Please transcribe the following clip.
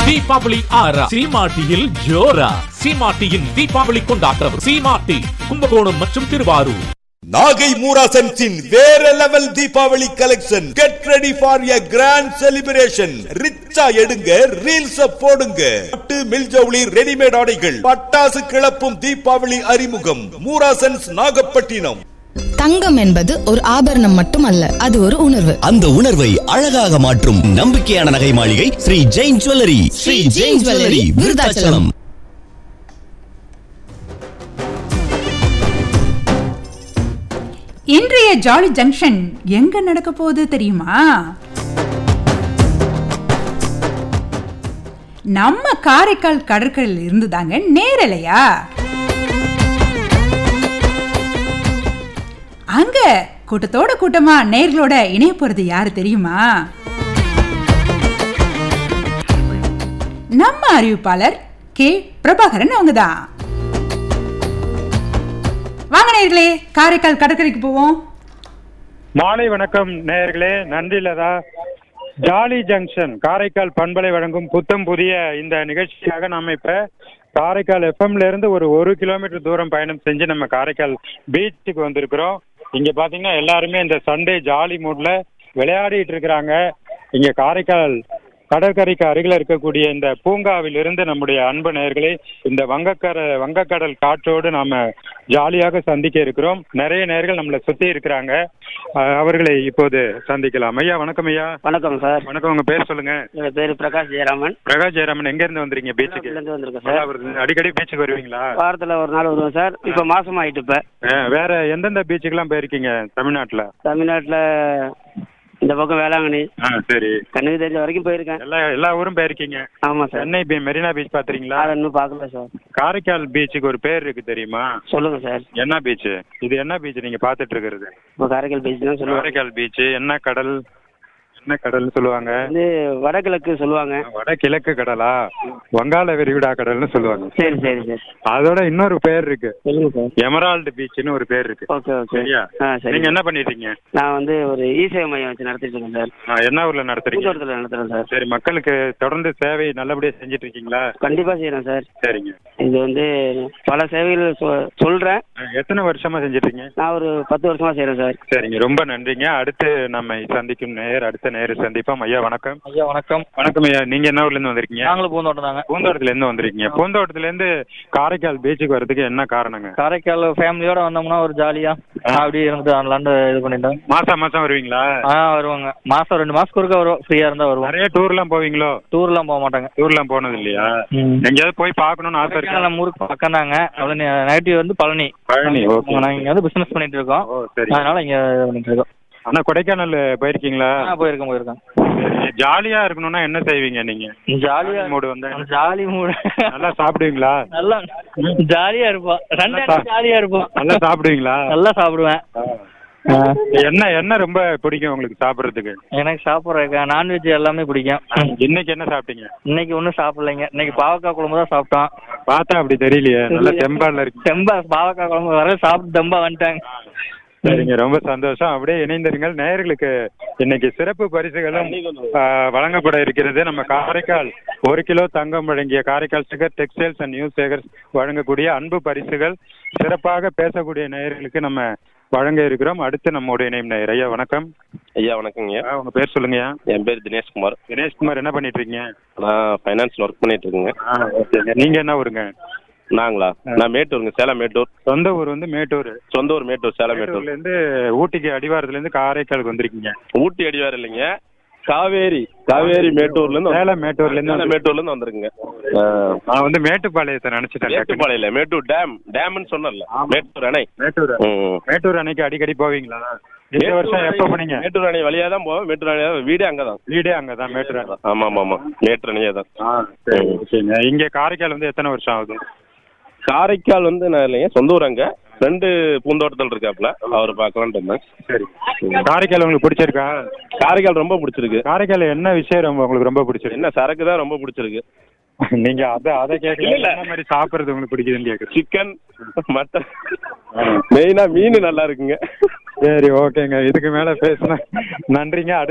தீபாவளி ஆரா சீமாட்டியில் ஜோரா சீமாட்டியின் தீபாவளி கொண்டாட்டம் சீமாட்டி கும்பகோணம் மற்றும் திருவாரூர் நாகை மூராசன்ஸின் வேற level Deepavali collection get ready for a grand celebration ரிச்சா எடுங்க ரீல்ஸ் போடுங்க பட்டு மில்ஜவுளி ரெடிமேட் ஆடைகள் பட்டாசு கிளப்பும் தீபாவளி அறிமுகம் மூராசன்ஸ் நாகப்பட்டினம் தங்கம் என்பது ஒரு ஆபரணம் மட்டுமல்ல அது ஒரு உணர்வு அந்த உணர்வை அழகாக மாற்றும் நம்பிக்கையான நகை மாளிகை ஸ்ரீ ஜெயின் ஜுவல்லரி ஸ்ரீ ஜெயின் ஜுவல்லரி விருதாச்சலம் இன்றைய ஜாலி ஜங்ஷன் எங்க நடக்க போகுது தெரியுமா நம்ம காரைக்கால் கடற்கரையில் இருந்து தாங்க நேரலையா அங்க கூட்டத்தோட கூட்டமா நேர்களோட இணைய போறது யாரு தெரியுமா நம்ம அறிவிப்பாளர் கே பிரபாகரன் அவங்க தான் வாங்க நேர்களே காரைக்கால் கடற்கரைக்கு போவோம் மாலை வணக்கம் நேயர்களே நன்றி லதா ஜாலி ஜங்ஷன் காரைக்கால் பண்பலை வழங்கும் புத்தம் புதிய இந்த நிகழ்ச்சியாக நாம இப்ப காரைக்கால் எஃப்எம்ல இருந்து ஒரு ஒரு கிலோமீட்டர் தூரம் பயணம் செஞ்சு நம்ம காரைக்கால் பீச்சுக்கு வந்திருக்கிறோம் இங்க பாத்தீங்கன்னா எல்லாருமே இந்த சண்டே ஜாலி மூட்ல விளையாடிட்டு இருக்கிறாங்க இங்க காரைக்கால் கடற்கரைக்கு அருகில் இருக்கக்கூடிய இந்த பூங்காவில் இருந்து நம்முடைய அன்பு நேயர்களை இந்த வங்கக்கர வங்கக்கடல் காற்றோடு நாம ஜாலியாக சந்திக்க இருக்கிறோம் நிறைய நேர்கள் நம்மளை சுத்தி இருக்கிறாங்க அஹ், அவர்களை இப்போது சந்திக்கலாம் ஐயா வணக்கம் ஐயா வணக்கம் சார் வணக்கம் உங்க பேர் சொல்லுங்க என்னோட பேர் பிரகாஷ் ஜெயராமன் பிரகாஷ் ஜெயராமன் எங்க இருந்து வந்திருக்கீங்க பீச்சுக்கு இருந்து வந்திருக்கேன் சார் மல்லாபுரத்துல. அடிக்கடி பீச்சுக்கு வருவீங்களா வாரத்துல ஒரு நாள் வருவேன் சார் இப்ப மாசம் ஆயிட்டு இப்ப அஹ், வேற எந்தெந்த பீச்சுக்கெல்லாம் போயிருக்கீங்க தமிழ்நாட்டுல தமிழ்நாட்டுல இந்த பக்கம் வேளாங்கண்ணி ஆ சரி கண்ணுக்கு தெரிஞ்ச வரைக்கும் போயிருக்கேன் எல்லா எல்லா ஊரும் போயிருக்கீங்க ஆமா சார் சென்னை பீ- மெரினா பீச் பாத்துறீங்களா அதை இன்னும் பார்க்கல சார் காரைக்கால் பீச்சுக்கு ஒரு பேர் இருக்கு தெரியுமா சொல்லுங்க சார் என்ன பீச் இது என்ன பீச் நீங்க பாத்துட்டு இருக்கிறது இப்போ காரைக்கால் பீச் தான் சொல்லுவாங்க காரைக்கால் பீச் என்ன கடல் என்ன கடல்னு சொல்லுவாங்க வந்து வடகிழக்கு சொல்லுவாங்க வட கிழக்கு கடலா வங்காள விரிகுடா கடல்னு சொல்லுவாங்க சரி சரி சார் அதோட இன்னொரு பேர் இருக்கு சொல்லுங்க சார் எமரால்டு பீச்னு ஒரு பேர் இருக்கு ஓகே ஓகே சரியா ஆ சரி நீங்க என்ன பண்ணிட்டீங்க நான் வந்து ஒரு இசேவை மையம் வச்சு நடத்திட்டு இருக்கேன் சார் ஆ, என்ன ஊர்ல நடத்துறீங்க பூந்தோட்டத்தில் நடத்துறேன் சார் சரி மக்களுக்கு தொடர்ந்து சேவை நல்லபடியா செஞ்சுட்டு இருக்கீங்களா கண்டிப்பா செய்யறேன் சார் சரிங்க இது வந்து பல சேவைகள் சொ- சொல்றேன் ஆ, எத்தனை வருஷமா செஞ்சுட்டு இருக்கீங்க நான் ஒரு பத்து வருஷமா செய்யறேன் சார் சரிங்க ரொம்ப நன்றிங்க அடுத்து நம்மை சந்திக்கும் நேயர் அடுத்த நேயர் சந்திப்போம் ஐயா வணக்கம் ஐயா வணக்கம் வணக்கம் ஐயா நீங்க என்ன ஊர்ல இருந்து வந்திருக்கீங்க நாங்களும் பூந்தோட்டம் தாங்க பூந்தோட்டத்துல இருந்து வந்திருக்கீங்க பூந்தோட்டத்துல இருந்து காரைக்கால் பீச்சுக்கு வர்றதுக்கு என்ன காரணங்க காரைக்கால் ஃபேமிலியோட வந்தோம்னா ஒரு ஜாலியா அப்படியே இருந்துட்டு வரலான்னு இது பண்ணிட்டோம் மாசம் மாசம் வருவீங்களா ஆ வருவாங்க மாசம் ரெண்டு மாசத்துக்கு ஒருக்கா வருவோம் ஃப்ரீயா இருந்தா வருவோம் நிறைய டூர்லாம் போவீங்களோ டூர்லாம் போக மாட்டாங்க டூர்லாம் போனது இல்லையா எங்கேயாவது போய் பார்க்கணும்னு ஆசை இருக்கா நம்ம ஊருக்கு பக்கம் தாங்க நைட்டிவ் வந்து பழனி பழனி ஓகே நாங்க இங்க வந்து பிசினஸ் பண்ணிட்டு இருக்கோம் ஓ சரி அதனால இங்க இது பண்ணிட்டு இருக்கோம் ஆனா கொடைக்கானல் போயிருக்கீங்களா ஆ போயிருக்கேன் போயிருக்கேன் சரி. ஜாலியா இருக்கணும்னா என்ன செய்வீங்க நீங்க ஜாலியா மூடு வந்தா ஜாலி மூடு நல்லா சாப்பிடுவீங்களா நல்லா ஜாலியா இருப்போம் ரெண்டு நல்லா நேரம் ஜாலியா இருப்போம் நல்லா சாப்பிடுவீங்களா நல்லா சாப்பிடுவேன் ஆ. என்ன என்ன ரொம்ப பிடிக்கும் உங்களுக்கு சாப்பிடுறதுக்கு எனக்கு சாப்பிட்றதுக்கு நான்வெஜ் எல்லாமே பிடிக்கும் இன்னைக்கு என்ன சாப்பிட்டீங்க இன்னைக்கு ஒன்றும் சாப்பிடலைங்க இன்னைக்கு பாவக்காய் குழம்பு தான் சாப்பிட்டோம் பார்த்தா அப்படி தெரியலையே நல்ல தெம்பால இருக்கு தெம்பா பாவக்காய் குழம்பு வர சாப்பிட்டு தெம்பா வந்துட்டாங்க சரிங்க ரொம்ப சந்தோஷம் அப்படியே இணைந்திருங்கள் நேயர்களுக்கு இன்னைக்கு சிறப்பு பரிசுகளும் ஆ, வழங்கப்பட இருக்கிறது நம்ம காரைக்கால் ஒரு கிலோ தங்கம் வழங்கிய Karaikal sugar textiles and news சேகர்ஸ் வழங்கக்கூடிய அன்பு பரிசுகள் சிறப்பாக பேசக்கூடிய நேயர்களுக்கு நம்ம வழங்க இருக்கிறோம் அடுத்து நம்முடைய இணையம் நேயர் ஐயா வணக்கம் ஐயா வணக்கங்க ஆ, உங்க பேர் சொல்லுங்கய்யா என் பேர் தினேஷ்குமார் தினேஷ்குமார் என்ன பண்ணிட்டு இருக்கீங்க நான் ஃபைனான்ஸ்ல ஒர்க் பண்ணிட்டு இருக்கேங்க ஆ, ஓகேங்க. நீங்க என்ன ஊருங்க நாங்களா நான் மேட்டூருங்க சேலம் மேட்டூர் சொந்த ஊர் வந்து மேட்டூர் சொந்த ஊர் மேட்டூர் சேலம் மேட்டூர் மேட்டூர்ல இருந்து ஊட்டிக்கு அடிவாரத்துல இருந்து காரைக்காலுக்கு வந்திருக்கீங்க ஊட்டி அடிவாரம் இல்லைங்க காவேரி காவேரி மேட்டூர்ல இருந்து வந்து- சேலம் மேட்டூர்ல இருந்து சேலம் மேட்டூர்ல இருந்து வந்திருக்குங்க ஆ, நான் வந்து மேட்டுப்பாளையத்தை நினைச்சிட்டேன் டக்குனு. மேட்டுப்பாளையில மேட்டூர் டேம் டேம்னு சொன்னல மேட்டூர் அணை மேட்டூர் ம். மேட்டூர் அன்னைக்கு அடிக்கடி போவீங்களா இந்த மேட்டூர் வருஷம் அணை- எப்போ போனீங்க மேட்டூர் அணை வழியா தான் போவோம் மேட்டூர் அணை வீடே அங்கதான் வீடே அங்கதான் மேட்டூர் அணை. ஆமா ஆமா ஆமா மேட்டூர் அணையே தான் ஆ சரி ஓகேங்க இங்க காரைக்கால் வந்து எத்தனை வருஷம் ஆகுது காரைக்கால் வந்து நான் இல்லைங்க சொந்த ஊர் அங்க ரெண்டு பூந்தோட்டத்தில் இருக்காப்புல அவர் பார்க்கலான்ட்டு இருந்தேன் சரி காரைக்கால் உங்களுக்கு பிடிச்சிருக்கா காரைக்கால் ரொம்ப பிடிச்சிருக்கு காரைக்கால் என்ன விஷயம் ரொம்ப உங்களுக்கு ரொம்ப பிடிச்சிருக்கு என்ன சரக்கு தான் ரொம்ப பிடிச்சிருக்கு நீங்க அத அதை கேட்கல இல்ல. என்ன மாதிரி சாப்பிடுறது உங்களுக்கு பிடிக்குதுன்னு கேக்குறேன் சிக்கன் மட்டன் மெயினா மீன் நல்லா இருக்குங்க சரி ஓகேங்க இதுக்கு மேல பேசுனா நன்றிங்க அடுத்த